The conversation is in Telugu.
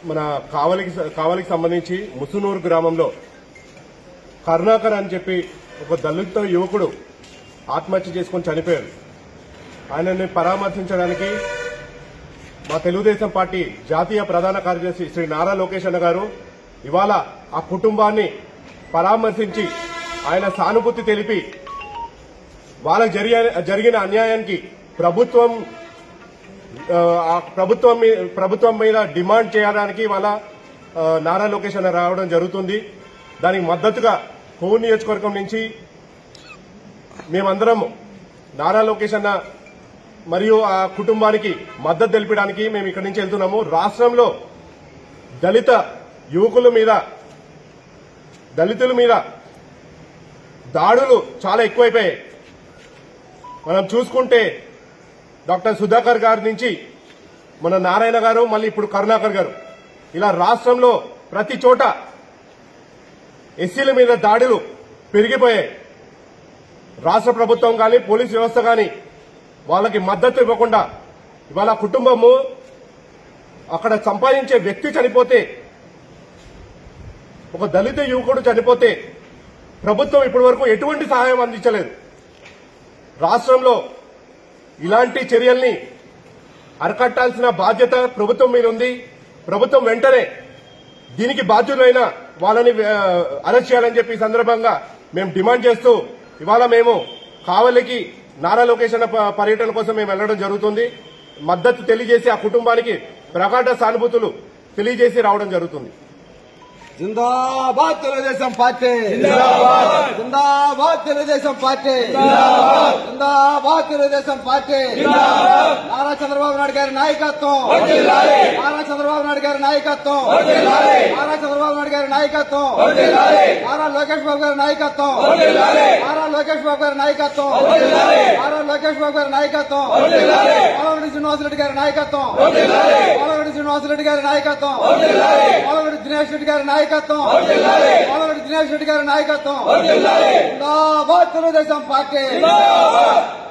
మన కావలికి కావలికి సంబంధించి ముసునూరు గ్రామంలో కరుణాకర్ అని చెప్పి ఒక దళిత యువకుడు ఆత్మహత్య చేసుకొని చనిపోయారు ఆయనని పరామర్శించడానికి మా తెలుగుదేశం పార్టీ జాతీయ ప్రధాన కార్యదర్శి శ్రీ నారా లోకేష్ అన్న గారు ఇవాళ ఆ కుటుంబాన్ని పరామర్శించి ఆయన సానుభూతి తెలిపి వాళ్ళకు జరిగే- జరిగిన అన్యాయానికి ప్రభుత్వం ఆ, ఆ ప్రభుత్వం మీ- ప్రభుత్వం మీద డిమాండ్ చేయడానికి వాళ్ళ ఆ, నారా లోకేష్ అన్న రావడం జరుగుతుంది దానికి మద్దతుగా కోవూరు నియోజకవర్గం నుంచి మేమందరం నారా లోకేష్ అన్న మరియు ఆ కుటుంబానికి మద్దతు తెలిపడానికి మేము ఇక్కడి నుంచి వెళ్తున్నాము రాష్ట్రంలో దళిత యువకుల మీద దళితుల మీద దాడులు చాలా ఎక్కువైపోయాయి మనం చూసుకుంటే డాక్టర్ సుధాకర్ గారి నుంచి మన నారాయణ గారు మళ్ళీ ఇప్పుడు కరుణాకర్ గారు ఇలా రాష్ట్రంలో ప్రతి చోట ఎస్సీల మీద దాడులు పెరిగిపోయాయి రాష్ట్ర ప్రభుత్వం కానీ పోలీస్ వ్యవస్థ కానీ వాళ్ళకి మద్దతు ఇవ్వకుండా ఇవాళ కుటుంబము అక్కడ సంపాదించే వ్యక్తి చనిపోతే ఒక దళిత యువకుడు చనిపోతే ప్రభుత్వం ఇప్పటి వరకు ఎటువంటి సహాయం అందించలేదు రాష్ట్రంలో ఇలాంటి చర్యల్ని అరికట్టాల్సిన బాధ్యత ప్రభుత్వం మీద ఉంది ప్రభుత్వం వెంటనే దీనికి బాధ్యులైన వాళ్ళని ఆ, అరెస్ట్ చేయాలని చెప్పి ఈ సందర్భంగా మేము డిమాండ్ చేస్తూ ఇవాళ మేము కావలికి నారా లోకేష్ అన్న ప- పర్యటన కోసం మేము వెళ్లడం జరుగుతుంది మద్దతు తెలియజేసి ఆ కుటుంబానికి ప్రగాఢ సానుభూతులు తెలియజేసి రావడం జరుగుతుంది జిందాబాద్ తెలుగుదేశం పార్టీ జిందాబాద్ తెలుగుదేశం పార్టీ జిందాబాద్ తెలుగుదేశం పార్టీ నారా చంద్రబాబు నాయుడు గారి నాయకత్వం నారా చంద్రబాబు నాయుడు గారి నాయకత్వం నారా చంద్రబాబు నాయుడు గారి నాయకత్వం నారా లోకేష్ బాబు గారి నాయకత్వం నారా లోకేష్ బాబు గారి నాయకత్వం నారా లోకేష్ బాబు గారి నాయకత్వం పోలవరెడ్డి శ్రీనివాసరెడ్డి గారి నాయకత్వం పోలవరెడ్డి శ్రీనివాసరెడ్డి గారి నాయకత్వం పోలవరెడ్డి దినేష్ రెడ్డి గారి నాయకత్వం పోలవరెడ్డి దినేష్ రెడ్డి గారి నాయకత్వం జిందాబాద్ తెలుగుదేశం పార్టీ